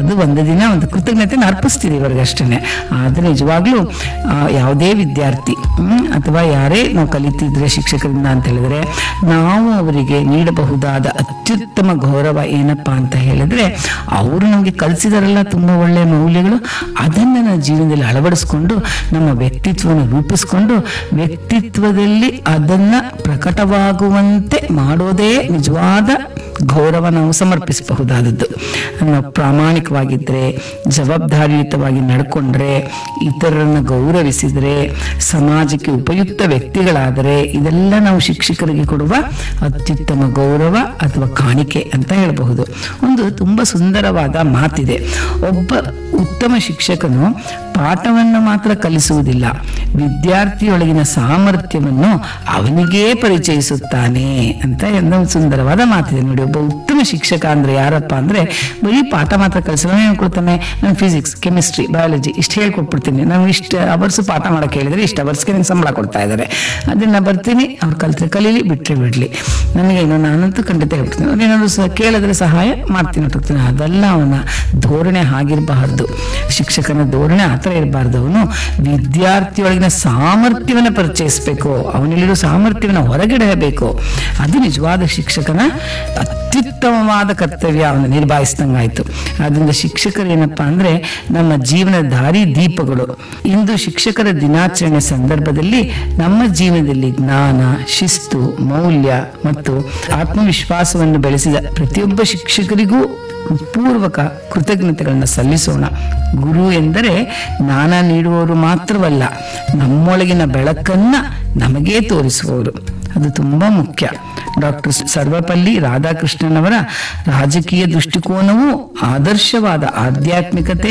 ಅದು ಒಂದು ದಿನ ಒಂದು ಕೃತಜ್ಞತೆನ ಅರ್ಪಿಸ್ತೀವಿ ಇವ್ರಿಗಷ್ಟೇ ಆದರೆ ನಿಜವಾಗ್ಲೂ ಆ, ಯಾವುದೇ ವಿದ್ಯಾರ್ಥಿ ಹ್ಮ್, ಅಥವಾ ಯಾರೇ ನಾವು ಕಲಿತಿದ್ರೆ ಶಿಕ್ಷಕರಿಂದ ಅಂತ ಹೇಳಿದ್ರೆ ನಾವು ಅವರಿಗೆ ನೀಡಬಹುದಾದ ಅತ್ಯುತ್ತಮ ಗೌರವ ಏನಪ್ಪಾ ಅಂತ ಹೇಳಿದ್ರೆ ಅವರು ನಮಗೆ ಕಲಿಸಿದಾರಲ್ಲ ತುಂಬಾ ಒಳ್ಳೆಯ ಮೌಲ್ಯಗಳು ಅದನ್ನ ನಮ್ಮ ಜೀವನದಲ್ಲಿ ಅಳವಡಿಸ್ಕೊಂಡು ನಮ್ಮ ವ್ಯಕ್ತಿತ್ವವನ್ನು ರೂಪಿಸ್ಕೊಂಡು ವ್ಯಕ್ತಿತ್ವದಲ್ಲಿ ಅದನ್ನ ಪ್ರಕಟವಾಗುವಂತೆ ಮಾಡೋದೇ ನಿಜವಾದ ಗೌರವ ನಾವು ಸಮರ್ಪಿಸಬಹುದಾದದ್ದು ನಾವು ಪ್ರಾಮಾಣಿಕವಾಗಿದ್ದರೆ ಜವಾಬ್ದಾರಿಯುತವಾಗಿ ನಡ್ಕೊಂಡ್ರೆ ಇತರರನ್ನ ಗೌರವಿಸಿದರೆ ಸಮಾಜಕ್ಕೆ ಉಪಯುಕ್ತ ವ್ಯಕ್ತಿಗಳಾದರೆ ಇದೆಲ್ಲ ನಾವು ಶಿಕ್ಷಕರಿಗೆ ಕೊಡುವ ಅತ್ಯುತ್ತಮ ಗೌರವ ಅಥವಾ ಕಾಣಿಕೆ ಅಂತ ಹೇಳಬಹುದು ಒಂದು ತುಂಬಾ ಸುಂದರವಾದ ಮಾತಿದೆ ಒಬ್ಬ ಉತ್ತಮ ಶಿಕ್ಷಕನು ಪಾಠವನ್ನು ಮಾತ್ರ ಕಲಿಸುವುದಿಲ್ಲ ವಿದ್ಯಾರ್ಥಿಯೊಳಗಿನ ಸಾಮರ್ಥ್ಯವನ್ನು ಅವನಿಗೇ ಪರಿಚಯಿಸುತ್ತಾನೆ ಅಂತ ಒಂದು ಸುಂದರವಾದ ಮಾತಿದೆ ನೋಡಿ ಒಬ್ಬ ಉತ್ತಮ ಶಿಕ್ಷಕ ಅಂದ್ರೆ ಯಾರಪ್ಪ ಅಂದ್ರೆ ಬರೀ ಪಾಠ ಮಾತ್ರ ಕಲಿಸಲ್ಲ ಏನು ಕೊಡ್ತಾನೆ ನಾನು ಫಿಸಿಕ್ಸ್ ಕೆಮಿಸ್ಟ್ರಿ ಬಯಾಲಜಿ ಇಷ್ಟು ಹೇಳ್ಕೊಟ್ಬಿಡ್ತೀನಿ ನಾವು ಇಷ್ಟು ಅವರ್ಸ್ ಪಾಠ ಮಾಡಕ್ಕೆ ಹೇಳಿದ್ರೆ ಇಷ್ಟು ಅವರ್ಸ್ಗೆ ನಂಗೆ ಸಂಬಳ ಕೊಡ್ತಾ ಇದ್ದಾರೆ ಅದನ್ನ ಬರ್ತೀನಿ ಅವ್ರು ಕಲ್ತ್ರೆ ಕಲೀಲಿ ಬಿಟ್ರೆ ಬಿಡ್ಲಿ ನನಗೇನು ನಾನಂತೂ ಖಂಡಿತ ಹೇಳ್ಬಿಡ್ತೀನಿ ಅವ್ರೇನಾದ್ರು ಸಹ ಕೇಳಿದ್ರೆ ಸಹಾಯ ಮಾಡ್ತೀನಿ ಅಂತ ಹೋಗ್ತೀನಿ ಅದೆಲ್ಲ ಅವನ ಧೋರಣೆ ಆಗಿರಬಾರ್ದು ಶಿಕ್ಷಕನ ಧೋರಣೆ ಆ ಥರ ಇರಬಾರ್ದು ಅವನು ವಿದ್ಯಾರ್ಥಿಯೊಳಗಿನ ಸಾಮರ್ಥ್ಯವನ್ನು ಪರಿಚಯಿಸಬೇಕು ಅವನಲ್ಲಿರೋ ಸಾಮರ್ಥ್ಯವನ್ನು ಹೊರಗಿಡಬೇಕು ಅದು ನಿಜವಾದ ಶಿಕ್ಷಕನ ಅತ್ಯುತ್ತಮವಾದ ಕರ್ತವ್ಯ ಅವನು ನಿರ್ಭಾಯಿಸಿದಂಗಾಯ್ತು ಅದರಿಂದ ಶಿಕ್ಷಕರು ಏನಪ್ಪಾ ಅಂದ್ರೆ ನಮ್ಮ ಜೀವನ ದಾರಿ ದೀಪಗಳು ಇಂದು ಶಿಕ್ಷಕರ ದಿನಾಚರಣೆ ಸಂದರ್ಭದಲ್ಲಿ ನಮ್ಮ ಜೀವನದಲ್ಲಿ ಜ್ಞಾನ ಶಿಸ್ತು ಮೌಲ್ಯ ಮತ್ತು ಆತ್ಮವಿಶ್ವಾಸವನ್ನು ಬೆಳೆಸಿದ ಪ್ರತಿಯೊಬ್ಬ ಶಿಕ್ಷಕರಿಗೂ ಪೂರ್ವಕ ಕೃತಜ್ಞತೆಗಳನ್ನ ಸಲ್ಲಿಸೋಣ ಗುರು ಎಂದರೆ ಜ್ಞಾನ ನೀಡುವವರು ಮಾತ್ರವಲ್ಲ ನಮ್ಮೊಳಗಿನ ಬೆಳಕನ್ನ ನಮಗೇ ತೋರಿಸುವವರು ಅದು ತುಂಬಾ ಮುಖ್ಯ ಡಾಕ್ಟರ್ ಸರ್ವಪಲ್ಲಿ ರಾಧಾಕೃಷ್ಣನವರ ರಾಜಕೀಯ ದೃಷ್ಟಿಕೋನವು ಆದರ್ಶವಾದ ಆಧ್ಯಾತ್ಮಿಕತೆ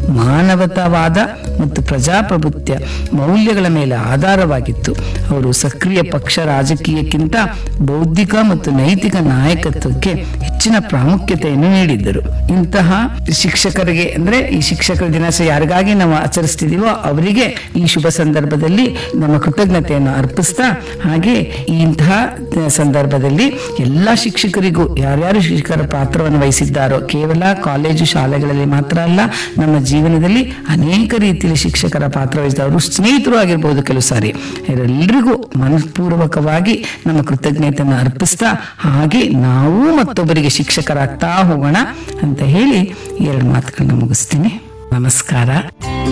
ಮಾನವತಾವಾದ ಮತ್ತು ಪ್ರಜಾಪ್ರಭುತ್ವ ಮೌಲ್ಯಗಳ ಮೇಲೆ ಆಧಾರವಾಗಿತ್ತು ಅವರು ಸಕ್ರಿಯ ಪಕ್ಷ ರಾಜಕೀಯಕ್ಕಿಂತ ಬೌದ್ಧಿಕ ಮತ್ತು ನೈತಿಕ ನಾಯಕತ್ವಕ್ಕೆ ಹೆಚ್ಚಿನ ಪ್ರಾಮುಖ್ಯತೆಯನ್ನು ನೀಡಿದ್ದರು ಇಂತಹ ಶಿಕ್ಷಕರಿಗೆ ಅಂದ್ರೆ ಈ ಶಿಕ್ಷಕರ ದಿನಾಚರಣೆ ಯಾರಿಗಾಗಿ ನಾವು ಆಚರಿಸ್ತಿದೀವೋ ಅವರಿಗೆ ಈ ಶುಭ ಸಂದರ್ಭದಲ್ಲಿ ನಮ್ಮ ಕೃತಜ್ಞತೆಯನ್ನು ಅರ್ಪಿಸ್ತಾ ಹಾಗೆ ಇಂತಹ ಸಂದರ್ಭದಲ್ಲಿ ಎಲ್ಲ ಶಿಕ್ಷಕರಿಗೂ ಯಾರ್ಯಾರು ಶಿಕ್ಷಕರ ಪಾತ್ರವನ್ನು ವಹಿಸಿದ್ದಾರೋ ಕೇವಲ ಕಾಲೇಜು ಶಾಲೆಗಳಲ್ಲಿ ಮಾತ್ರ ಅಲ್ಲ ನಮ್ಮ ಜೀವನದಲ್ಲಿ ಅನೇಕ ರೀತಿಯಲ್ಲಿ ಶಿಕ್ಷಕರ ಪಾತ್ರ ವಹಿಸಿದವರು ಸ್ನೇಹಿತರು ಆಗಿರ್ಬೋದು ಕೆಲವು ಸಾರಿ ಇವರೆಲ್ಲರಿಗೂ ಮನಪೂರ್ವಕವಾಗಿ ನಮ್ಮ ಕೃತಜ್ಞತೆಯನ್ನು ಅರ್ಪಿಸ್ತಾ ಹಾಗೆ ನಾವು ಮತ್ತೊಬ್ಬರಿಗೆ ಶಿಕ್ಷಕರಾಗ್ತಾ ಹೋಗೋಣ ಅಂತ ಹೇಳಿ ಎರಡು ಮಾತುಗಳನ್ನ ಮುಗಿಸ್ತೀನಿ ನಮಸ್ಕಾರ